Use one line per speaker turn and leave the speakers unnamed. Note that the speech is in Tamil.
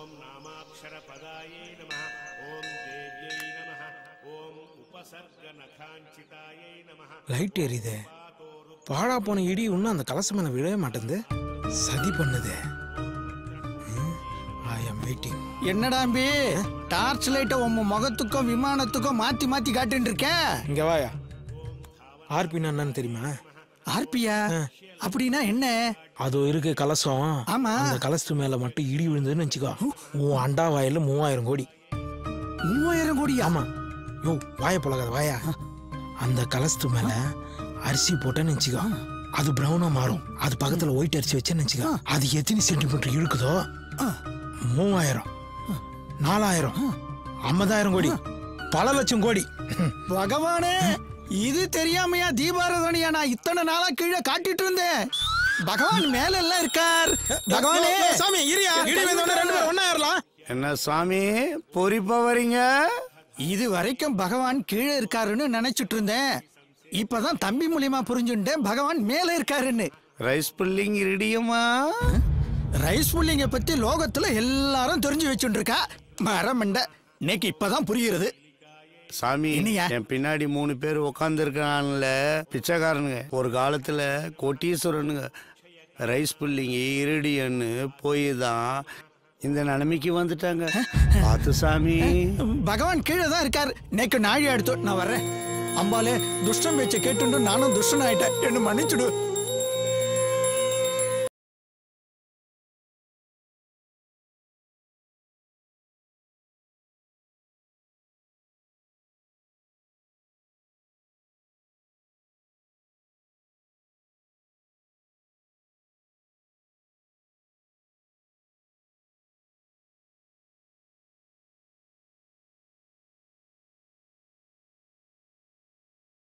ஓம் நாமாட்சரபதாயை நம ஓம் தேவ்யை நம ஓம் உபசர்க நகாஞ்சிதாயை நம
லைட் எரியுதே பாழா போன இடி இன்னும் அந்த கலசம் மேல விழவே மாட்டேங்குது சதி பண்ணுதே ஐ எம் வெயிட்டிங்
என்னடாம்பி டார்ச் லைட்டை உன் முகத்துக்கும் விமானத்துக்கும் மாத்தி மாத்தி காட்டின்னு இருக்க
இங்க வாயா ஆர்பின் என்னன்னு தெரியுமா
ஆர்பியா அப்படின்னா என்ன
அது இருக்கு கலசம்
ஆமா.
அந்த கலசத்து மேல மட்டும் இடி விழுந்ததுன்னு வச்சுக்கோ உன் அண்டா வாயில மூவாயிரம் கோடி
மூவாயிரம் கோடி
ஆமா யோ வாய பழகாத வாயா அந்த கலசத்து மேல அரிசி போட்டேன்னு வச்சுக்கோ அது பிரவுனா மாறும் அது பக்கத்துல ஒயிட் அரிசி வச்சேன்னு வச்சுக்கோ அது எத்தனை சென்டிமீட்டர் இழுக்குதோ மூவாயிரம் நாலாயிரம் ஐம்பதாயிரம் கோடி பல லட்சம் கோடி
பகவானே இது தெரியாமையா தீபாரதனையா நான் இத்தனை நாளா கீழே காட்டிட்டு இருந்தேன் பகவான் மேல எல்லாம் இருக்கார் பகவானே
சாமி இரியா இடி வந்தவன ரெண்டு பேரும் ஒண்ணா ஏறலாம்
என்ன சுவாமி பொறிப்பா வரீங்க
இது வரைக்கும் பகவான் கீழே இருக்காருன்னு நினைச்சிட்டு இருந்தேன் இப்பதான் தம்பி மூலியமா புரிஞ்சுட்டேன் பகவான் மேல இருக்காருன்னு
ரைஸ் புல்லிங் ரெடியம்மா
ரைஸ் புல்லிங்க பத்தி லோகத்துல எல்லாரும் தெரிஞ்சு வச்சுட்டு இருக்கா மரமண்ட இன்னைக்கு இப்பதான் புரியுறது
சாமி
என்னய்யா?
என் பின்னாடி மூணு பேர் உட்காந்துருக்கான்ல பிச்சைக்காரனுங்க ஒரு காலத்துல கோட்டீஸ்வரனுங்க ரைஸ் புல்லிங்க இருடியன்னு போய் தான் இந்த நிலைமைக்கு வந்துட்டாங்க பார்த்து சாமி
பகவான் கீழே தான் இருக்கார் நேக்கு நாழி எடுத்து நான் வர்றேன் அம்பாலே துஷ்டம் பேச்சை கேட்டுண்டு நானும் துஷ்டன் ஆயிட்டேன் என்ன மன்னிச்சுடு